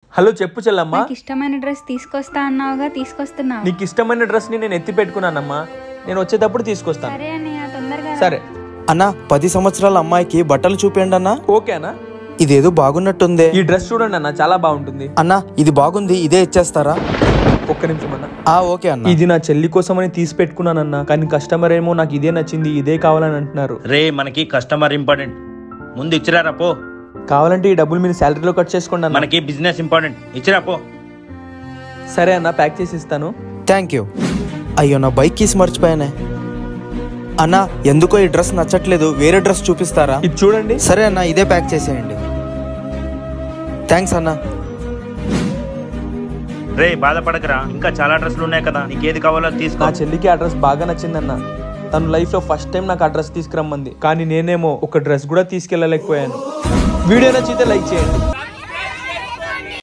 Hello చెప్పు చెల్లమ్మా నాకు ఇష్టమైన డ్రెస్ తీసుకొస్తా అన్నావుగా తీసుకొస్తున్నావు నీకు ఇష్టమైన డ్రెస్ ని నేను ఎత్తి పెట్టుకున్నానమ్మా నేను వచ్చేటప్పుడు తీసుకొస్తాను సరే అన్నయ్య తొందరగా రా. సరే అన్నా పది సంవత్సరాల అమ్మాయికి బట్టలు చూపించండి అన్నా ఓకే అన్న ఇదేదో బాగున్నట్టుందే ఈ డ్రెస్ చూడండి అన్న చాలా బాగుంటుంది అన్నా ఇది బాగుంది ఇదే ఇచ్చేస్తారా ఒక్క నిమిషం అన్న ఆ ఓకే అన్న ఇది నా చెల్లి కోసమని తీసి పెట్టుకున్నానన్న కానీ కస్టమర్ ఏమో నాకు ఇదే నచ్చింది ఇదే కావాలని అంటున్నారు రే మనకి కస్టమర్ ఇంపార్టెంట్ ముందు ఇచ్చిరారా పో కావాలంటే ఈ డబ్బులు మీరు శాలరీలో కట్ చేసుకోండి అన్న మనకి బిజినెస్ ఇంపార్టెంట్ ఇచ్చిరా పో సరే అన్న ప్యాక్ చేసి ఇస్తాను థ్యాంక్ యూ అయ్యో నా బైక్ కీస్ మర్చిపోయానే అన్నా ఎందుకో ఈ డ్రెస్ నచ్చట్లేదు వేరే డ్రెస్ చూపిస్తారా ఇది చూడండి సరే అన్న ఇదే ప్యాక్ చేసేయండి థ్యాంక్స్ అన్నా రే బాధపడకరా ఇంకా చాలా డ్రెస్సులు ఉన్నాయి కదా నీకేది కావాలో తీసుకో నా చెల్లికి ఆ డ్రెస్ బాగా నచ్చిందన్న తను లైఫ్ లో ఫస్ట్ టైం నాకు ఆ డ్రెస్ తీసుకురమ్మంది కానీ నేనేమో ఒక డ్రెస్ కూడా తీసుకెళ్ళలేకపోయాను వీడియో నచ్చితే లైక్ చేయండి